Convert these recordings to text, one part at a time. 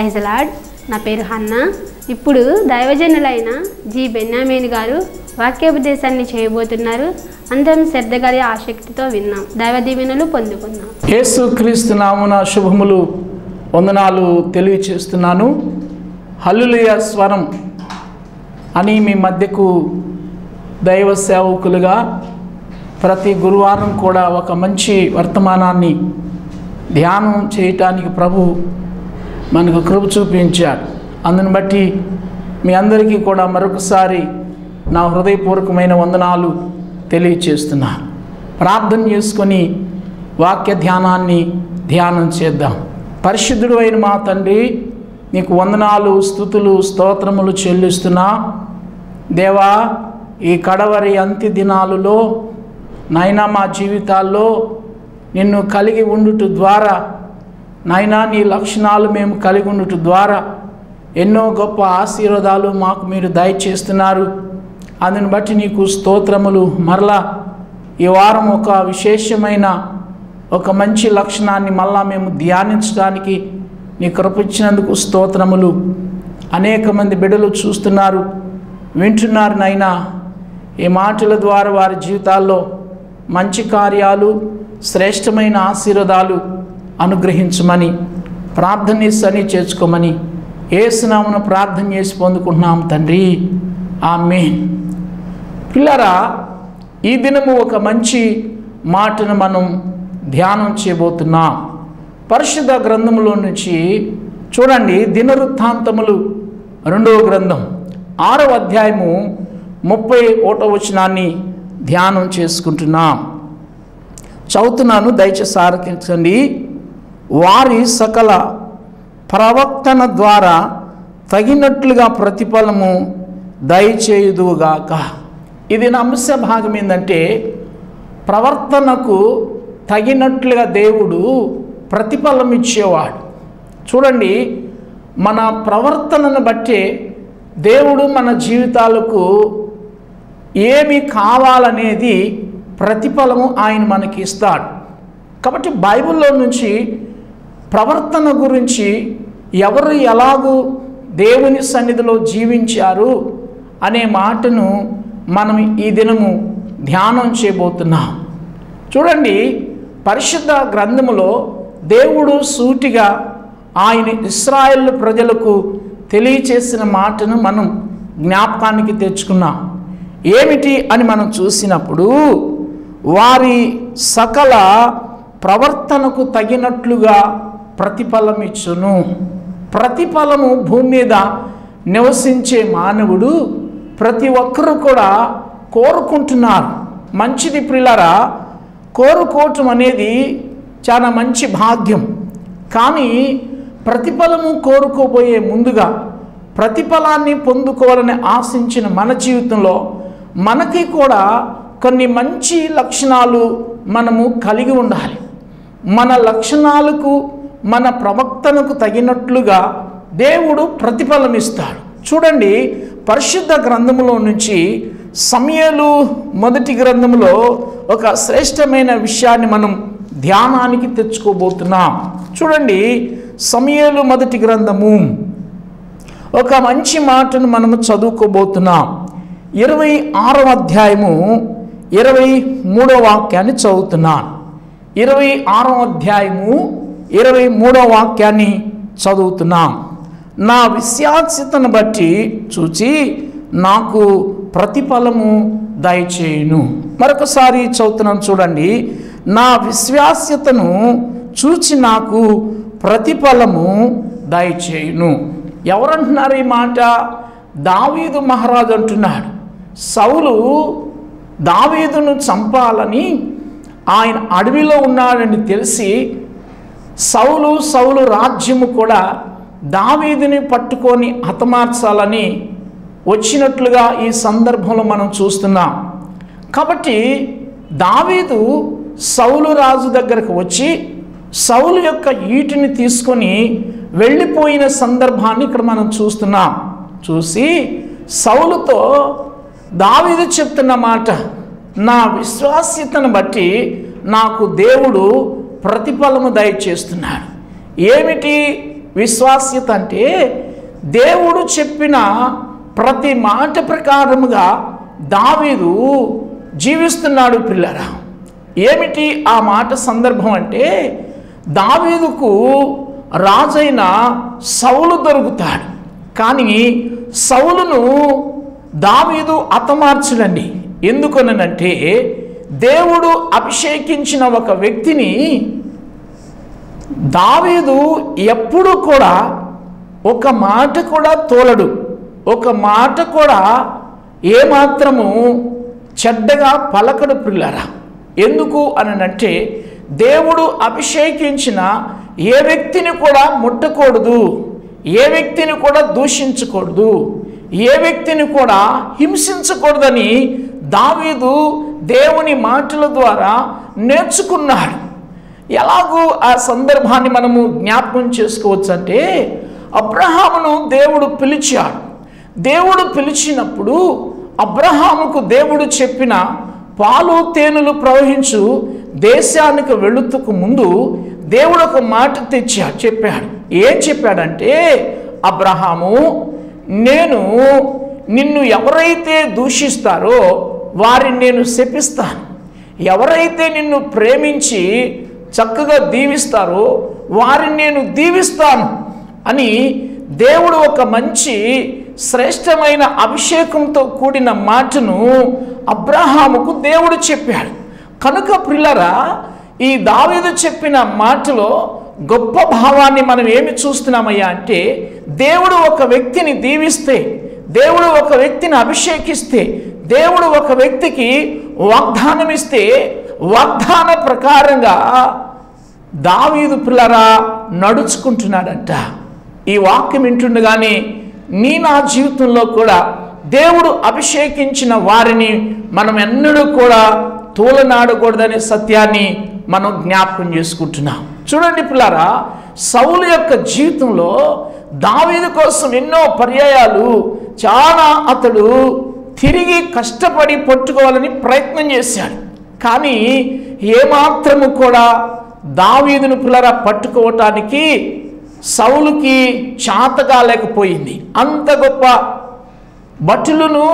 ప్రైజలాడ్ నా పేరు హన్న ఇప్పుడు దైవజనులైన జి బెన్యామీన్ గారు వాక్యోపదేశాన్ని చేయబోతున్నారు అందరం శ్రద్ధగా ఆసక్తితో విన్నాం దైవ దీవెనలు పొందుకుందాం యేసు క్రీస్తు నామున శుభములు వందనాలు తెలియచేస్తున్నాను హల్లులయ స్వరం అని మీ మధ్యకు దైవ సేవకులుగా ప్రతి గురువారం కూడా ఒక మంచి వర్తమానాన్ని ధ్యానం చేయటానికి ప్రభు మనకు కృప చూపించాడు అందుని బట్టి మీ అందరికీ కూడా మరొకసారి నా హృదయపూర్వకమైన వందనాలు తెలియచేస్తున్నాను ప్రార్థన చేసుకొని వాక్య ధ్యానాన్ని ధ్యానం చేద్దాం పరిశుద్ధుడు అయిన మా తండ్రి నీకు వందనాలు స్థుతులు స్తోత్రములు చెల్లిస్తున్నా దేవా ఈ కడవరి అంత్య దినాలలో నాయనా మా జీవితాల్లో నిన్ను కలిగి ఉండుట ద్వారా నాయనా నీ లక్షణాలు మేము కలిగి ఉండుట ద్వారా ఎన్నో గొప్ప ఆశీర్వాదాలు మాకు మీరు దయచేస్తున్నారు అందుని బట్టి నీకు స్తోత్రములు మరలా ఈ వారం ఒక విశేషమైన ఒక మంచి లక్షణాన్ని మళ్ళా మేము ధ్యానించడానికి నీ కృపించినందుకు స్తోత్రములు అనేక మంది బిడ్డలు చూస్తున్నారు వింటున్నారు నైనా ఈ మాటల ద్వారా వారి జీవితాల్లో మంచి కార్యాలు శ్రేష్టమైన ఆశీర్వాదాలు అనుగ్రహించమని ప్రార్థన సని చేర్చుకోమని ఏసునామను ప్రార్థన చేసి పొందుకుంటున్నాం తండ్రి ఆమెన్ పిల్లరా ఈ దినము ఒక మంచి మాటను మనం ధ్యానం చేయబోతున్నాం పరిశుద్ధ గ్రంథములో నుంచి చూడండి దినవృత్తాంతములు రెండవ గ్రంథం ఆరవ అధ్యాయము ముప్పై ఒకటో వచనాన్ని ధ్యానం చేసుకుంటున్నాం చదువుతున్నాను దయచేసి ఆరకించండి వారి సకల ప్రవర్తన ద్వారా తగినట్లుగా ప్రతిఫలము దయచేయుదుగాక ఇది నా అంశ భాగం ఏంటంటే ప్రవర్తనకు తగినట్లుగా దేవుడు ప్రతిఫలం ఇచ్చేవాడు చూడండి మన ప్రవర్తనను బట్టే దేవుడు మన జీవితాలకు ఏమి కావాలనేది ప్రతిఫలము ఆయన మనకి ఇస్తాడు కాబట్టి బైబిల్లో నుంచి ప్రవర్తన గురించి ఎవరు ఎలాగూ దేవుని సన్నిధిలో జీవించారు అనే మాటను మనం ఈ దినము ధ్యానం చేయబోతున్నాం చూడండి పరిశుద్ధ గ్రంథములో దేవుడు సూటిగా ఆయన ఇస్రాయేల్ ప్రజలకు తెలియచేసిన మాటను మనం జ్ఞాపకానికి తెచ్చుకున్నాం ఏమిటి అని మనం చూసినప్పుడు వారి సకల ప్రవర్తనకు తగినట్లుగా ప్రతిఫలం ఇచ్చును ప్రతిఫలము భూమి మీద నివసించే మానవుడు ప్రతి ఒక్కరూ కూడా కోరుకుంటున్నారు మంచిది ప్రిలరా కోరుకోవటం అనేది చాలా మంచి భాగ్యం కానీ ప్రతిఫలము కోరుకోబోయే ముందుగా ప్రతిఫలాన్ని పొందుకోవాలని ఆశించిన మన జీవితంలో మనకి కూడా కొన్ని మంచి లక్షణాలు మనము కలిగి ఉండాలి మన లక్షణాలకు మన ప్రవక్తనకు తగినట్లుగా దేవుడు ప్రతిఫలం ఇస్తాడు చూడండి పరిశుద్ధ గ్రంథములో నుంచి సమయలు మొదటి గ్రంథంలో ఒక శ్రేష్టమైన విషయాన్ని మనం ధ్యానానికి తెచ్చుకోబోతున్నాం చూడండి సమయలు మొదటి గ్రంథము ఒక మంచి మాటను మనము చదువుకోబోతున్నాం ఇరవై ఆరవ అధ్యాయము ఇరవై మూడవ వాక్యాన్ని చదువుతున్నాను ఇరవై ఆరవ అధ్యాయము ఇరవై మూడవ వాక్యాన్ని చదువుతున్నాం నా విశ్వాస్యతను బట్టి చూచి నాకు ప్రతిఫలము దయచేయును మరొకసారి చదువుతున్నాను చూడండి నా విశ్వాస్యతను చూచి నాకు ప్రతిఫలము దయచేయును ఎవరంటున్నారు ఈ మాట దావీదు మహారాజు అంటున్నాడు సౌలు దావీదును చంపాలని ఆయన అడవిలో ఉన్నాడని తెలిసి సౌలు సౌలు రాజ్యము కూడా దావీదుని పట్టుకొని హతమార్చాలని వచ్చినట్లుగా ఈ సందర్భంలో మనం చూస్తున్నాం కాబట్టి దావీదు సౌలు రాజు దగ్గరకు వచ్చి సౌలు యొక్క ఈటిని తీసుకొని వెళ్ళిపోయిన సందర్భాన్ని ఇక్కడ మనం చూస్తున్నాం చూసి సౌలుతో దావీదు చెప్తున్న మాట నా విశ్వాస్యతను బట్టి నాకు దేవుడు ప్రతిఫలము దయచేస్తున్నాడు ఏమిటి విశ్వాస్యత అంటే దేవుడు చెప్పిన ప్రతి మాట ప్రకారముగా దావీదు జీవిస్తున్నాడు పిల్లరా ఏమిటి ఆ మాట సందర్భం అంటే దావీదుకు రాజైన సౌలు దొరుకుతాడు కానీ సౌలును దావీదు అతమార్చుడండి ఎందుకనంటే దేవుడు అభిషేకించిన ఒక వ్యక్తిని దావీదు ఎప్పుడు కూడా ఒక మాట కూడా తోలడు ఒక మాట కూడా ఏమాత్రము చెడ్డగా పలకడు పిల్లరా ఎందుకు అనంటే దేవుడు అభిషేకించిన ఏ వ్యక్తిని కూడా ముట్టకూడదు ఏ వ్యక్తిని కూడా దూషించకూడదు ఏ వ్యక్తిని కూడా హింసించకూడదని దావీదు దేవుని మాటల ద్వారా నేర్చుకున్నాడు ఎలాగూ ఆ సందర్భాన్ని మనము జ్ఞాపకం చేసుకోవచ్చు అంటే అబ్రహామును దేవుడు పిలిచాడు దేవుడు పిలిచినప్పుడు అబ్రహాముకు దేవుడు చెప్పిన పాలు తేనెలు ప్రవహించు దేశానికి వెళుతుకు ముందు దేవుడు ఒక మాట తెచ్చాడు చెప్పాడు ఏం చెప్పాడంటే అబ్రహాము నేను నిన్ను ఎవరైతే దూషిస్తారో వారిని నేను శపిస్తాను ఎవరైతే నిన్ను ప్రేమించి చక్కగా దీవిస్తారో వారిని నేను దీవిస్తాను అని దేవుడు ఒక మంచి శ్రేష్టమైన అభిషేకంతో కూడిన మాటను అబ్రహాముకు దేవుడు చెప్పాడు కనుక ప్రిల్లరా ఈ దావీదు చెప్పిన మాటలో గొప్ప భావాన్ని మనం ఏమి చూస్తున్నామయ్యా అంటే దేవుడు ఒక వ్యక్తిని దీవిస్తే దేవుడు ఒక వ్యక్తిని అభిషేకిస్తే దేవుడు ఒక వ్యక్తికి వాగ్దానం ఇస్తే వాగ్దాన ప్రకారంగా దావీదు పిల్లరా నడుచుకుంటున్నాడంట ఈ వాక్యం వింటుండగానే నీ నా జీవితంలో కూడా దేవుడు అభిషేకించిన వారిని మనం ఎన్నడూ కూడా తూలనాడకూడదనే సత్యాన్ని మనం జ్ఞాపకం చేసుకుంటున్నాం చూడండి పిల్లారా సౌలు యొక్క జీవితంలో దావీదు కోసం ఎన్నో పర్యాయాలు చాలా అతడు తిరిగి కష్టపడి పట్టుకోవాలని ప్రయత్నం చేశాడు కానీ ఏమాత్రము కూడా దావీదును పిల్లరా పట్టుకోవటానికి సౌలుకి చాతగా లేకపోయింది అంత గొప్ప భటులను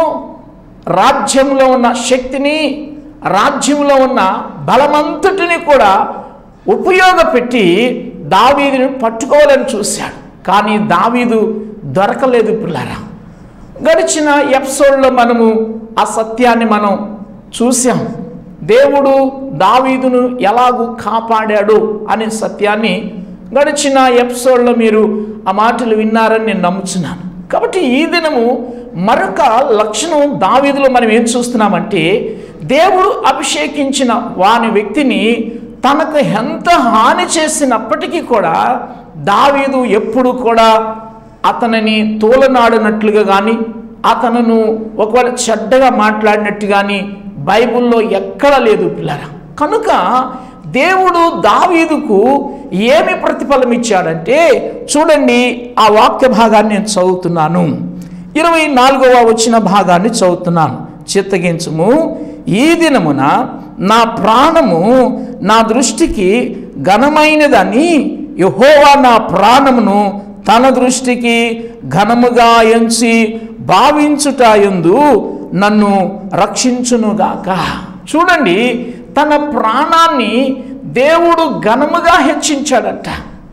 రాజ్యంలో ఉన్న శక్తిని రాజ్యంలో ఉన్న బలమంతటిని కూడా ఉపయోగపెట్టి దావీదుని పట్టుకోవాలని చూశాడు కానీ దావీదు దొరకలేదు పిల్లరా గడిచిన ఎపిసోడ్లో మనము ఆ సత్యాన్ని మనం చూసాం దేవుడు దావీదును ఎలాగూ కాపాడాడు అనే సత్యాన్ని గడిచిన ఎపిసోడ్లో మీరు ఆ మాటలు విన్నారని నేను నమ్ముచున్నాను కాబట్టి ఈ దినము మరొక లక్షణం దావీదులో మనం ఏం చూస్తున్నామంటే దేవుడు అభిషేకించిన వాని వ్యక్తిని తనకు ఎంత హాని చేసినప్పటికీ కూడా దావీదు ఎప్పుడు కూడా అతనిని తోలనాడినట్లుగా కానీ అతనును ఒకవేళ చెడ్డగా మాట్లాడినట్టు కానీ బైబిల్లో ఎక్కడ లేదు పిల్లరా కనుక దేవుడు దావీదుకు ఏమి ప్రతిఫలం ఇచ్చాడంటే చూడండి ఆ వాక్య భాగాన్ని నేను చదువుతున్నాను ఇరవై నాలుగవ వచ్చిన భాగాన్ని చదువుతున్నాను చిత్తగించుము ఈ దినమున నా ప్రాణము నా దృష్టికి ఘనమైనదని యహోవా నా ప్రాణమును తన దృష్టికి ఘనముగా ఎంచి భావించుట ఎందు నన్ను రక్షించునుగాక చూడండి తన ప్రాణాన్ని దేవుడు ఘనముగా హెచ్చించాడట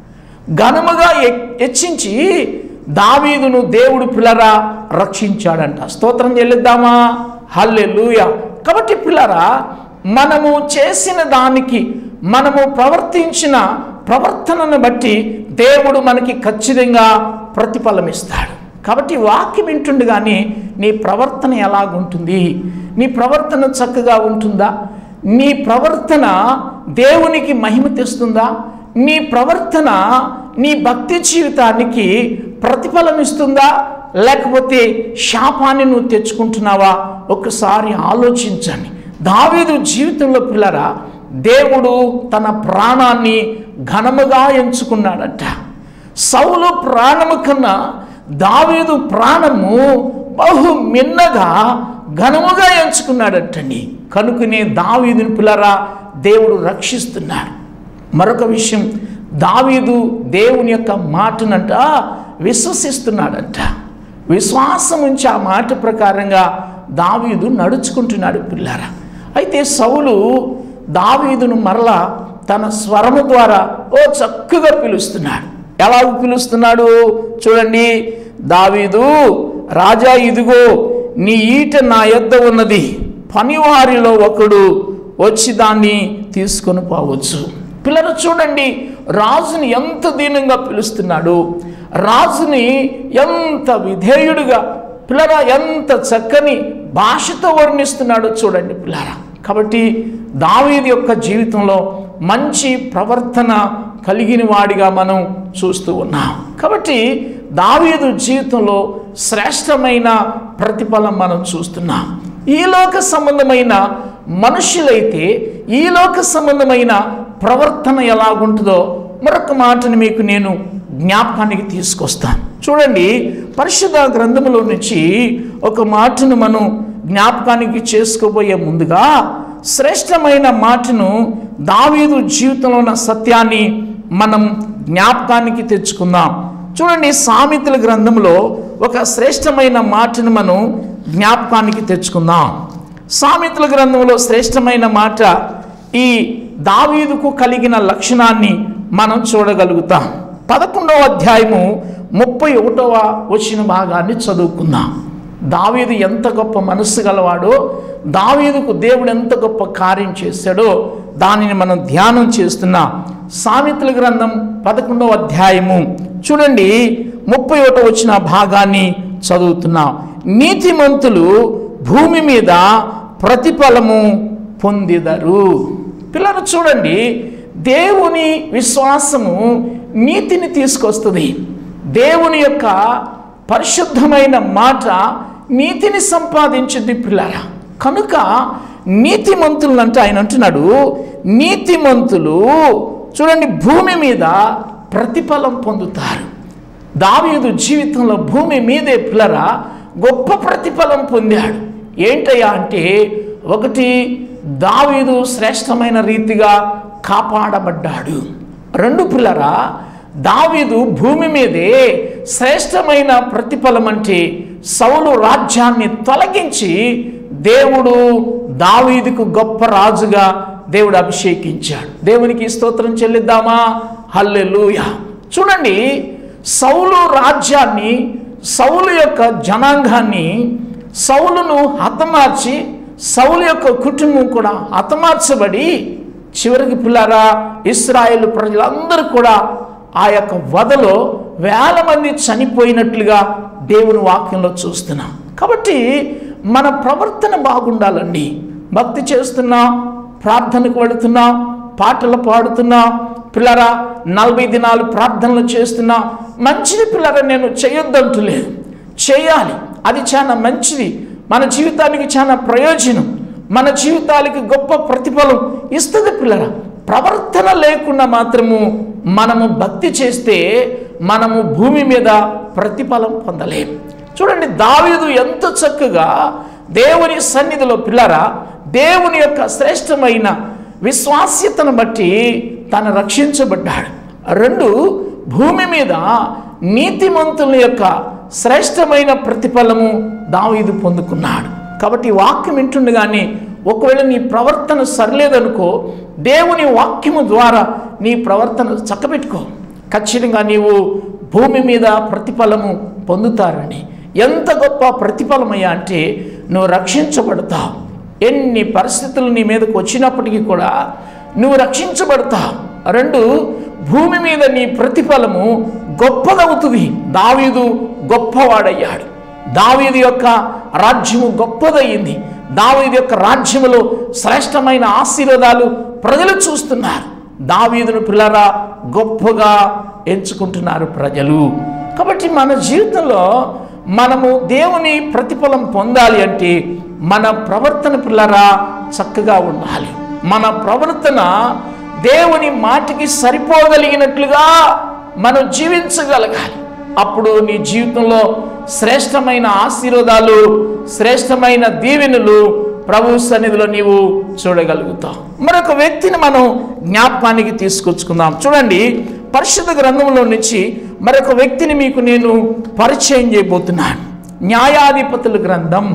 ఘనముగా హె- హెచ్చించి దావీదును దేవుడు పిల్లరా రక్షించాడంట స్తోత్రం చెల్లిద్దామా హల్లెలూయ కాబట్టి పిల్లరా మనము చేసిన దానికి మనము ప్రవర్తించిన ప్రవర్తనను బట్టి దేవుడు మనకి ఖచ్చితంగా ప్రతిఫలం ఇస్తాడు కాబట్టి ఈ వాక్యం వింటుండగానే నీ ప్రవర్తన ఎలాగుంటుంది నీ ప్రవర్తన చక్కగా ఉంటుందా నీ ప్రవర్తన దేవునికి మహిమ తెస్తుందా నీ ప్రవర్తన నీ భక్తి జీవితానికి ప్రతిఫలం ఇస్తుందా లేకపోతే శాపాన్ని నువ్వు తెచ్చుకుంటున్నావా ఒకసారి ఆలోచించండి దావీదు జీవితంలో పిల్లరా దేవుడు తన ప్రాణాన్ని ఘనముగా ఎంచుకున్నాడట సౌలు ప్రాణము కన్నా దావీదు ప్రాణము బహు మిన్నగా ఘనముగా ఎంచుకున్నాడటండి కనుకనే దావీదుని పిల్లరా దేవుడు రక్షిస్తున్నాడు మరొక విషయం దావీదు దేవుని యొక్క మాటనంట విశ్వసిస్తున్నాడంట విశ్వాసం ఉంచి ఆ మాట ప్రకారంగా దావీదు నడుచుకుంటున్నాడు పిల్లారా అయితే సౌలు దావీదును మరలా తన స్వరము ద్వారా ఓ చక్కగా పిలుస్తున్నాడు ఎలా పిలుస్తున్నాడు చూడండి దావీదు రాజా ఇదిగో నీ ఈట నా యొద్ద ఉన్నది పనివారిలో ఒకడు వచ్చి దాన్ని తీసుకొని పోవచ్చు పిల్లలు చూడండి రాజుని ఎంత దీనంగా పిలుస్తున్నాడు రాజుని ఎంత విధేయుడిగా పిల్లరా ఎంత చక్కని భాషతో వర్ణిస్తున్నాడో చూడండి పిల్లరా కాబట్టి దావీది యొక్క జీవితంలో మంచి ప్రవర్తన కలిగిన వాడిగా మనం చూస్తూ ఉన్నాం కాబట్టి దావీదు జీవితంలో శ్రేష్టమైన ప్రతిఫలం మనం చూస్తున్నాం ఈ లోక సంబంధమైన మనుషులైతే ఈ లోక సంబంధమైన ప్రవర్తన ఎలాగుంటుందో మరొక మాటని మీకు నేను జ్ఞాపకానికి తీసుకొస్తాను చూడండి పరిశుద్ధ గ్రంథములో నుంచి ఒక మాటను మనం జ్ఞాపకానికి చేసుకోబోయే ముందుగా శ్రేష్టమైన మాటను దావీదు జీవితంలో ఉన్న సత్యాన్ని మనం జ్ఞాపకానికి తెచ్చుకుందాం చూడండి సామెతల గ్రంథంలో ఒక శ్రేష్టమైన మాటను మనం జ్ఞాపకానికి తెచ్చుకుందాం సామెతల గ్రంథంలో శ్రేష్టమైన మాట ఈ దావీదుకు కలిగిన లక్షణాన్ని మనం చూడగలుగుతాం పదకొండవ అధ్యాయము ముప్పై ఒకటవ వచ్చిన భాగాన్ని చదువుకుందాం దావీదు ఎంత గొప్ప మనస్సు గలవాడో దావీదుకు దేవుడు ఎంత గొప్ప కార్యం చేశాడో దానిని మనం ధ్యానం చేస్తున్నాం సామెతల గ్రంథం పదకొండవ అధ్యాయము చూడండి ముప్పై ఒకటో వచ్చిన భాగాన్ని చదువుతున్నాం నీతిమంతులు భూమి మీద ప్రతిఫలము పొందిదరు పిల్లలు చూడండి దేవుని విశ్వాసము నీతిని తీసుకొస్తుంది దేవుని యొక్క పరిశుద్ధమైన మాట నీతిని సంపాదించింది పిల్లరా కనుక నీతిమంతులు అంటే ఆయన అంటున్నాడు నీతిమంతులు చూడండి భూమి మీద ప్రతిఫలం పొందుతారు దావీదు జీవితంలో భూమి మీదే పిల్లరా గొప్ప ప్రతిఫలం పొందాడు ఏంటయ్యా అంటే ఒకటి దావీదు శ్రేష్టమైన రీతిగా కాపాడబడ్డాడు రెండు పిల్లరా దావీదు భూమి మీదే శ్రేష్టమైన ప్రతిఫలం అంటే సౌలు రాజ్యాన్ని తొలగించి దేవుడు దావీదుకు గొప్ప రాజుగా దేవుడు అభిషేకించాడు దేవునికి స్తోత్రం చెల్లిద్దామా హల్లెలూయా చూడండి సౌలు రాజ్యాన్ని సౌలు యొక్క జనాంగాన్ని సౌలును హతమార్చి సౌలు యొక్క కుటుంబం కూడా హతమార్చబడి చివరికి పిల్లారా ఇస్రాయేల్ ప్రజలందరూ కూడా ఆ యొక్క వదలో వేల మంది చనిపోయినట్లుగా దేవుని వాక్యంలో చూస్తున్నాం కాబట్టి మన ప్రవర్తన బాగుండాలండి భక్తి చేస్తున్నాం ప్రార్థనకు వెళుతున్నాం పాటలు పాడుతున్నాం పిల్లరా నలభై దినాలు ప్రార్థనలు చేస్తున్నా మంచిది పిల్లరా నేను చేయొద్దంటలేదు చేయాలి అది చాలా మంచిది మన జీవితానికి చాలా ప్రయోజనం మన జీవితాలకి గొప్ప ప్రతిఫలం ఇస్తుంది పిల్లరా ప్రవర్తన లేకుండా మాత్రము మనము భక్తి చేస్తే మనము భూమి మీద ప్రతిఫలం పొందలేం చూడండి దావీదు ఎంత చక్కగా దేవుని సన్నిధిలో పిల్లరా దేవుని యొక్క శ్రేష్టమైన విశ్వాస్యతను బట్టి తను రక్షించబడ్డాడు రెండు భూమి మీద నీతిమంతుల యొక్క శ్రేష్టమైన ప్రతిఫలము దావీదు పొందుకున్నాడు కాబట్టి ఈ వాక్యం వింటుండగానే ఒకవేళ నీ ప్రవర్తన సరిలేదనుకో దేవుని వాక్యము ద్వారా నీ ప్రవర్తన చక్కబెట్టుకో ఖచ్చితంగా నీవు భూమి మీద ప్రతిఫలము పొందుతారని ఎంత గొప్ప ప్రతిఫలమయ్యా అంటే నువ్వు రక్షించబడతావు ఎన్ని పరిస్థితులు నీ మీదకు వచ్చినప్పటికీ కూడా నువ్వు రక్షించబడతావు రెండు భూమి మీద నీ ప్రతిఫలము గొప్పదవుతుంది దావీదు గొప్పవాడయ్యాడు దావీదు యొక్క రాజ్యము గొప్పదయ్యింది దావీదు యొక్క రాజ్యములో శ్రేష్టమైన ఆశీర్వాదాలు ప్రజలు చూస్తున్నారు దావీదును పిల్లరా గొప్పగా ఎంచుకుంటున్నారు ప్రజలు కాబట్టి మన జీవితంలో మనము దేవుని ప్రతిఫలం పొందాలి అంటే మన ప్రవర్తన పిల్లరా చక్కగా ఉండాలి మన ప్రవర్తన దేవుని మాటకి సరిపోగలిగినట్లుగా మనం జీవించగలగాలి అప్పుడు నీ జీవితంలో శ్రేష్టమైన ఆశీర్వాదాలు శ్రేష్టమైన దీవెనలు ప్రభు సన్నిధిలో నీవు చూడగలుగుతావు మరొక వ్యక్తిని మనం జ్ఞాపకానికి తీసుకొచ్చుకుందాం చూడండి పరిశుద్ధ గ్రంథంలో నుంచి మరొక వ్యక్తిని మీకు నేను పరిచయం చేయబోతున్నాను న్యాయాధిపతుల గ్రంథం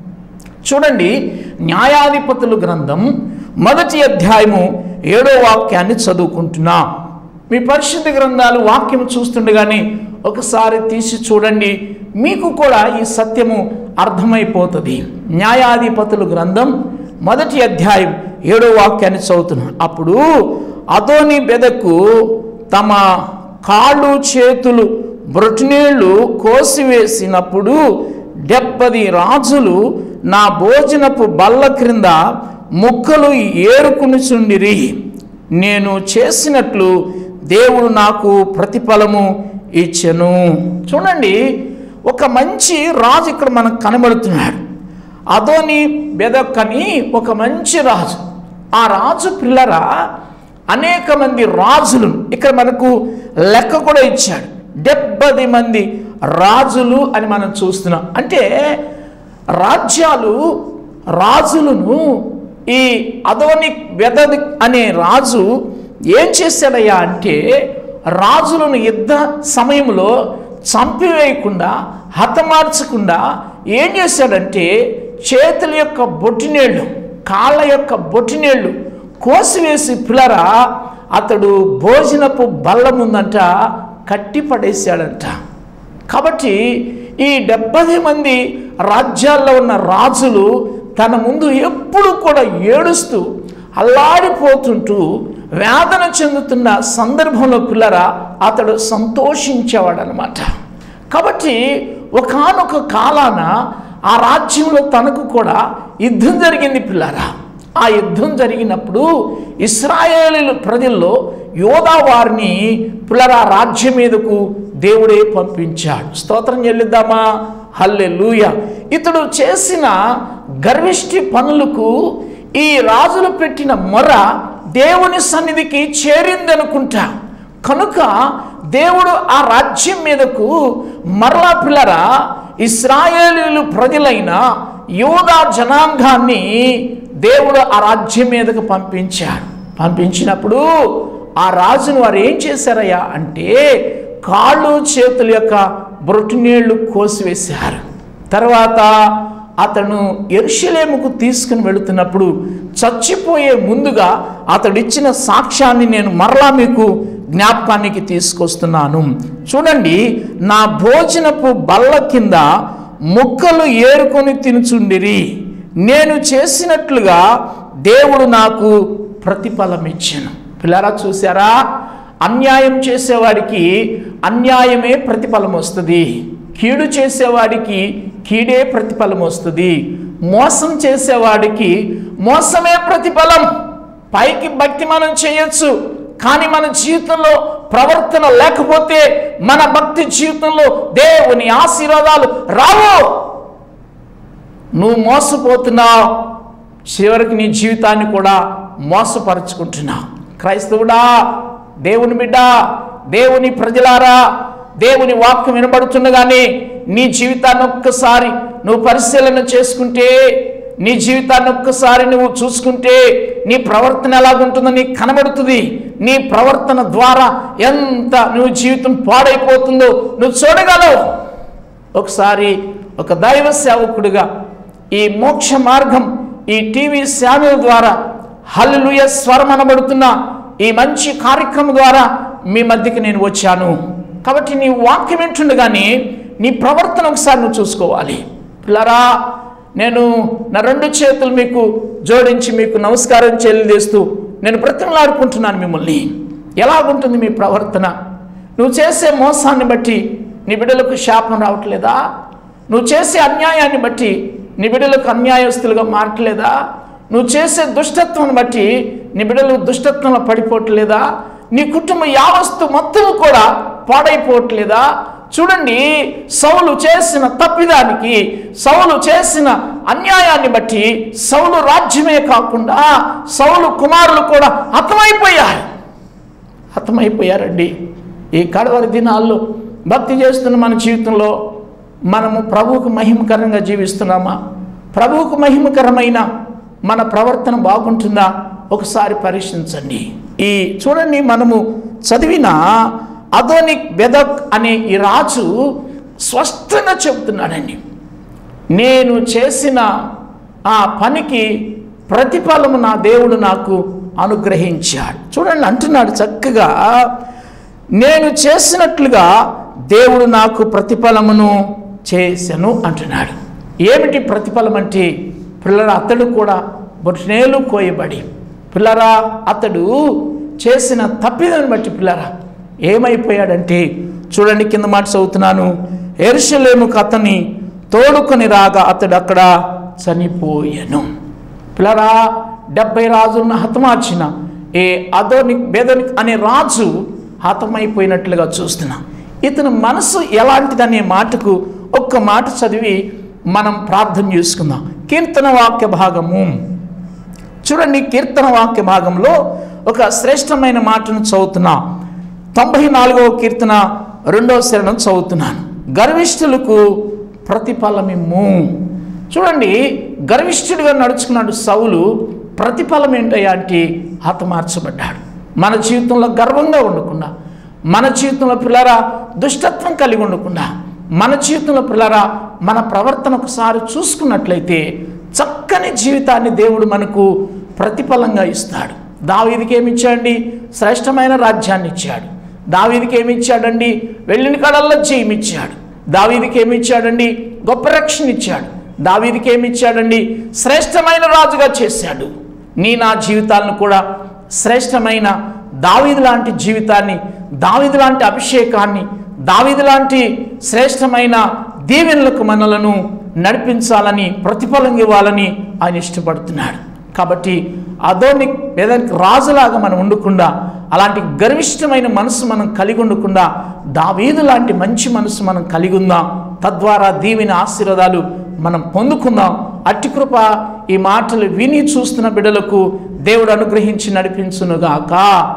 చూడండి న్యాయాధిపతుల గ్రంథం మొదటి అధ్యాయము ఏడో వాక్యాన్ని చదువుకుంటున్నా మీ పరిశుద్ధ గ్రంథాలు వాక్యం చూస్తుండగానే ఒకసారి తీసి చూడండి మీకు కూడా ఈ సత్యము అర్థమైపోతుంది న్యాయాధిపతుల గ్రంథం మొదటి అధ్యాయం ఏడో వాక్యాన్ని చదువుతున్నా అప్పుడు అదోని బెదకు తమ కాళ్ళు చేతులు బ్రొటినేళ్ళు కోసివేసినప్పుడు డెబ్బది రాజులు నా భోజనపు బల్ల క్రింద ముక్కలు ఏరుకునిచుండిరి నేను చేసినట్లు దేవుడు నాకు ప్రతిఫలము ఇచ్చెను చూడండి ఒక మంచి రాజు ఇక్కడ మనకు కనబడుతున్నాడు అదోని బెదక్కని ఒక మంచి రాజు ఆ రాజు పిల్లరా అనేక మంది రాజులు ఇక్కడ మనకు లెక్క కూడా ఇచ్చాడు డెబ్బది మంది రాజులు అని మనం చూస్తున్నాం అంటే రాజ్యాలు రాజులను ఈ అదోని బెదది అనే రాజు ఏం చేశాడయ్యా అంటే రాజులను యుద్ధ సమయంలో చంపివేయకుండా హతమార్చకుండా ఏం చేశాడంటే చేతుల యొక్క బొట్టినేళ్ళు కాళ్ళ యొక్క బొట్టినేళ్ళు కోసివేసి పిల్లరా అతడు భోజనపు బల్ల ముందంట కట్టి పడేశాడంట కాబట్టి ఈ డెబ్బై మంది రాజ్యాల్లో ఉన్న రాజులు తన ముందు ఎప్పుడు కూడా ఏడుస్తూ అల్లాడిపోతుంటూ వేదన చెందుతున్న సందర్భంలో పిల్లరా అతడు సంతోషించేవాడు అనమాట కాబట్టి ఒకానొక కాలాన ఆ రాజ్యంలో తనకు కూడా యుద్ధం జరిగింది పిల్లరా ఆ యుద్ధం జరిగినప్పుడు ఇస్రాయేలీల ప్రజల్లో యోధా వారిని పిల్లరా రాజ్యం మీదకు దేవుడే పంపించాడు స్తోత్రం చెల్లిద్దామా హల్లే ఇతడు చేసిన గర్విష్టి పనులకు ఈ రాజులు పెట్టిన మొర దేవుని సన్నిధికి చేరిందనుకుంటా కనుక దేవుడు ఆ రాజ్యం మీదకు మరలా పిల్లరా ఇస్రాయేలీలు ప్రజలైన యోధా జనాంగాన్ని దేవుడు ఆ రాజ్యం మీదకు పంపించాడు పంపించినప్పుడు ఆ రాజును వారు ఏం చేశారయ్యా అంటే కాళ్ళు చేతుల యొక్క బ్రొటినీళ్లు కోసివేశారు తర్వాత అతను ఎరుషలేముకు తీసుకుని వెళుతున్నప్పుడు చచ్చిపోయే ముందుగా అతడిచ్చిన సాక్ష్యాన్ని నేను మరలా మీకు జ్ఞాపకానికి తీసుకొస్తున్నాను చూడండి నా భోజనపు బల్ల కింద ముక్కలు ఏరుకొని తినుచుండిరి నేను చేసినట్లుగా దేవుడు నాకు ప్రతిఫలం ఇచ్చాను పిల్లరా చూసారా అన్యాయం చేసేవాడికి అన్యాయమే ప్రతిఫలం వస్తుంది కీడు చేసేవాడికి కీడే ప్రతిఫలం వస్తుంది మోసం చేసేవాడికి మోసమే ప్రతిఫలం పైకి భక్తి మనం చేయొచ్చు కానీ మన జీవితంలో ప్రవర్తన లేకపోతే మన భక్తి జీవితంలో దేవుని ఆశీర్వాదాలు రావు నువ్వు మోసపోతున్నావు చివరికి నీ జీవితాన్ని కూడా మోసపరుచుకుంటున్నావు క్రైస్తవుడా దేవుని బిడ్డ దేవుని ప్రజలారా దేవుని వాక్యం వినబడుతుండగానే నీ జీవితాన్ని ఒక్కసారి నువ్వు పరిశీలన చేసుకుంటే నీ జీవితాన్ని ఒక్కసారి నువ్వు చూసుకుంటే నీ ప్రవర్తన ఎలాగుంటుందో నీకు కనబడుతుంది నీ ప్రవర్తన ద్వారా ఎంత నువ్వు జీవితం పాడైపోతుందో నువ్వు చూడగలవు ఒకసారి ఒక దైవ సేవకుడిగా ఈ మోక్ష మార్గం ఈ టీవీ ఛానల్ ద్వారా హల్లుయ స్వరం అనబడుతున్న ఈ మంచి కార్యక్రమం ద్వారా మీ మధ్యకి నేను వచ్చాను కాబట్టి నీ వాక్యం వింటుండగానే నీ ప్రవర్తన ఒకసారి నువ్వు చూసుకోవాలి పిల్లరా నేను నా రెండు చేతులు మీకు జోడించి మీకు నమస్కారం చెల్లిస్తూ నేను బ్రతిమలాడుకుంటున్నాను మిమ్మల్ని ఎలాగుంటుంది మీ ప్రవర్తన నువ్వు చేసే మోసాన్ని బట్టి నీ బిడ్డలకు శాపం రావట్లేదా నువ్వు చేసే అన్యాయాన్ని బట్టి నీ బిడ్డలకు అన్యాయస్తులుగా మారట్లేదా నువ్వు చేసే దుష్టత్వాన్ని బట్టి నీ బిడ్డలు దుష్టత్వంలో పడిపోవట్లేదా నీ కుటుంబం యావస్తు మొత్తం కూడా పాడైపోవట్లేదా చూడండి సౌలు చేసిన తప్పిదానికి సౌలు చేసిన అన్యాయాన్ని బట్టి సౌలు రాజ్యమే కాకుండా సౌలు కుమారులు కూడా హతమైపోయారు హతమైపోయారండి ఈ కడవరి దినాల్లో భక్తి చేస్తున్న మన జీవితంలో మనము ప్రభువుకు మహిమకరంగా జీవిస్తున్నామా ప్రభువుకు మహిమకరమైన మన ప్రవర్తన బాగుంటుందా ఒకసారి పరీక్షించండి ఈ చూడండి మనము చదివిన అదోనిక్ బెదక్ అనే ఈ రాజు స్పష్టంగా చెబుతున్నాడండి నేను చేసిన ఆ పనికి ప్రతిఫలము నా దేవుడు నాకు అనుగ్రహించాడు చూడండి అంటున్నాడు చక్కగా నేను చేసినట్లుగా దేవుడు నాకు ప్రతిఫలమును చేశాను అంటున్నాడు ఏమిటి ప్రతిఫలం అంటే పిల్లల అతడు కూడా బొట్నేలు కోయబడి పిల్లరా అతడు చేసిన తప్పిదని బట్టి పిల్లరా ఏమైపోయాడంటే చూడండి కింద మాట చదువుతున్నాను ఎరుషలేముకు అతన్ని తోడుకొని రాగా అతడు అక్కడ చనిపోయాను పిల్లరా డెబ్బై రాజులను హతమార్చిన ఏ అదోనిక్ బేదోనిక్ అనే రాజు హతమైపోయినట్లుగా చూస్తున్నా ఇతని మనసు ఎలాంటిదనే మాటకు ఒక్క మాట చదివి మనం ప్రార్థన చేసుకుందాం కీర్తన వాక్య భాగము చూడండి కీర్తన వాక్య భాగంలో ఒక శ్రేష్టమైన మాటను చదువుతున్నా తొంభై నాలుగవ కీర్తన రెండవ శరణం చదువుతున్నాను గర్విష్ఠులకు ప్రతిఫలమిమ్ము చూడండి గర్విష్ఠుడిగా నడుచుకున్నాడు సౌలు ప్రతిఫలం ఏంటయ్యా అంటే హతమార్చబడ్డాడు మన జీవితంలో గర్వంగా ఉండకుండా మన జీవితంలో పిల్లరా దుష్టత్వం కలిగి ఉండకుండా మన జీవితంలో పిల్లరా మన ప్రవర్తన ఒకసారి చూసుకున్నట్లయితే చక్కని జీవితాన్ని దేవుడు మనకు ప్రతిఫలంగా ఇస్తాడు దావీదికి ఏమి ఇచ్చాడండి శ్రేష్టమైన రాజ్యాన్ని ఇచ్చాడు దావీదికి ఏమి ఇచ్చాడండి వెళ్ళిన కడల్లో జయం ఇచ్చాడు దావీదికి ఏమి ఇచ్చాడండి గొప్ప రక్షణ ఇచ్చాడు దావీదికి ఏమి ఇచ్చాడండి శ్రేష్టమైన రాజుగా చేశాడు నీ నా జీవితాలను కూడా శ్రేష్టమైన దావీదు లాంటి జీవితాన్ని దావీదు లాంటి అభిషేకాన్ని దావీదు లాంటి శ్రేష్టమైన దీవెనలకు మనలను నడిపించాలని ప్రతిఫలం ఇవ్వాలని ఆయన ఇష్టపడుతున్నాడు కాబట్టి అదోని ఏదానికి రాజులాగా మనం ఉండకుండా అలాంటి గర్విష్టమైన మనసు మనం కలిగి ఉండకుండా దావీదు లాంటి మంచి మనసు మనం కలిగి ఉందాం తద్వారా దీవెన ఆశీర్వాదాలు మనం పొందుకుందాం అట్టి కృప ఈ మాటలు విని చూస్తున్న బిడ్డలకు దేవుడు అనుగ్రహించి నడిపించునుగాక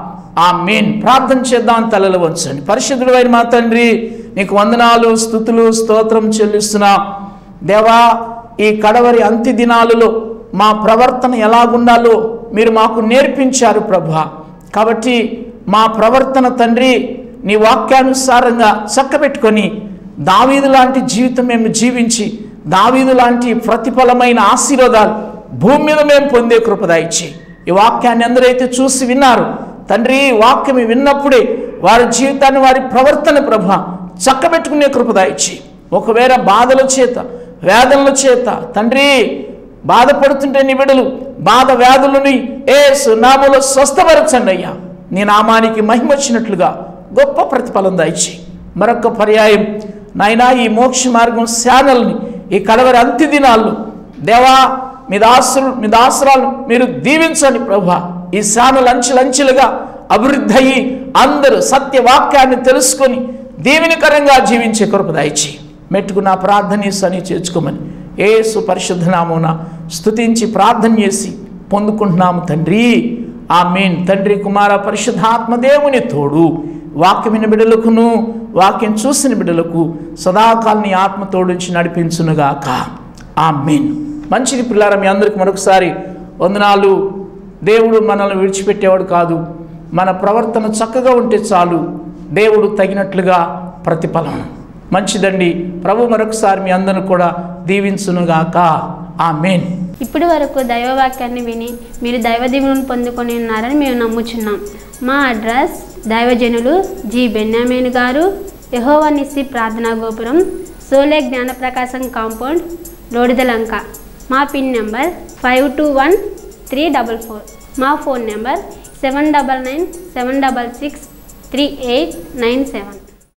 ఆ మెయిన్ ప్రార్థన చేద్దాం తలలు వంచండి పరిశుద్ధుడు అయిన మా తండ్రి నీకు వందనాలు స్థుతులు స్తోత్రం చెల్లిస్తున్నా దేవా ఈ కడవరి అంత్య దినాలలో మా ప్రవర్తన ఎలాగుండాలో మీరు మాకు నేర్పించారు ప్రభా కాబట్టి మా ప్రవర్తన తండ్రి నీ వాక్యానుసారంగా చక్కబెట్టుకొని దావీదు లాంటి జీవితం మేము జీవించి దావీదు లాంటి ప్రతిఫలమైన ఆశీర్వాదాలు భూమి మీద మేము పొందే కృపదాయిచ్చి ఈ వాక్యాన్ని ఎందరైతే చూసి విన్నారు తండ్రి ఈ వాక్యం విన్నప్పుడే వారి జీవితాన్ని వారి ప్రవర్తన ప్రభ చక్కబెట్టుకునే కృపదాయిచ్చి ఒకవేళ బాధల చేత వేదనల చేత తండ్రి బాధపడుతుంటే నీ బిడలు బాధ వ్యాధులని ఏ సునాములో స్వస్థపరచండి అయ్యా నీ నామానికి మహిమ వచ్చినట్లుగా గొప్ప ప్రతిఫలం దాయిచ్చి మరొక పర్యాయం నాయనా ఈ మోక్ష మార్గం శానల్ని ఈ కడవరి అంత్య దినాల్లో దేవా మీ దాసులు మీ దాసురాలు మీరు దీవించండి ప్రభా ఈ శానలు అంచెలంచెలుగా అభివృద్ధి అయ్యి అందరూ సత్యవాక్యాన్ని తెలుసుకొని దీవెనకరంగా జీవించే కృప దయచి మెట్టుకు నా ప్రార్థన సని చేర్చుకోమని ఏసు పరిశుద్ధ నామమున స్తుతించి ప్రార్థన చేసి పొందుకుంటున్నాము తండ్రి ఆ మీన్ తండ్రి కుమార పరిశుద్ధాత్మ దేవుని తోడు వాక్యమైన బిడలకును వాక్యం చూసిన బిడలకు సదాకాలం నీ ఆత్మ తోడుంచి నడిపించునుగాక ఆ మీన్ మంచిది పిల్లారా మీ అందరికి మరొకసారి వందనాలు దేవుడు మనల్ని విడిచిపెట్టేవాడు కాదు మన ప్రవర్తన చక్కగా ఉంటే చాలు దేవుడు తగినట్లుగా ప్రతిఫలం మంచిదండి ప్రభు మరొకసారి మీ అందరిని కూడా దీవించునుగాక ఆ మెయిన్ ఇప్పటి వరకు దైవవాక్యాన్ని విని మీరు దైవ దీవెనను పొందుకొని ఉన్నారని మేము నమ్ముచున్నాం మా అడ్రస్ దైవజనులు జి బెన్యామీన్ గారు యహోవనిస్సి ప్రార్థనా గోపురం సోలే జ్ఞానప్రకాశం కాంపౌండ్ లోడిదలంక మా pin number five two one three double four మా phone number seven double nine seven double six three eight nine seven